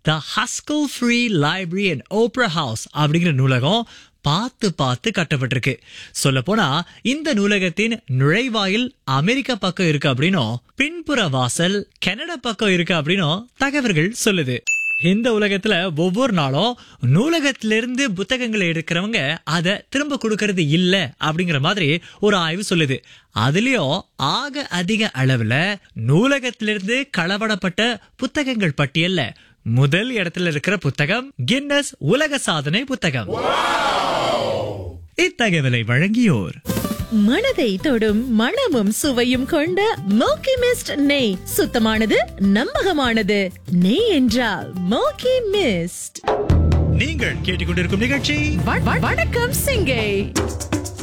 the Haskell free library and opera house அப்படிங்கிற நூலகம் பார்த்து பார்த்து கட்டப்பட்டிருக்கு சொல்ல போனா இந்த நூலகத்தின் நுழைவாயில் அமெரிக்கா பக்கம் இருக்கு அப்படின்னும் பின்புற வாசல் கனடா பக்கம் இருக்கு அப்படின்னும் தகவல்கள் சொல்லுது இந்த உலகத்துல ஒவ்வொரு நாளும் நூலகத்திலிருந்து புத்தகங்களை எடுக்கிறவங்க அதை திரும்ப கொடுக்கறது இல்ல அப்படிங்கிற மாதிரி ஒரு ஆய்வு சொல்லுது அதுலயும் ஆக அதிக அளவுல நூலகத்திலிருந்து களவடப்பட்ட புத்தகங்கள் பட்டியல்ல முதல் இடத்துல இருக்கிற புத்தகம் கின்னஸ் உலக சாதனை புத்தகம் இத்தகவலை வழங்கியோர் மனதை தொடும் மணமும் சுவையும் கொண்ட மோக்கி மிஸ்ட் நெய் சுத்தமானது நம்பகமானது நெய் என்றால் மோக்கி மிஸ்ட் நீங்கள் கேட்டுக்கொண்டிருக்கும் நிகழ்ச்சி வணக்கம் சிங்கை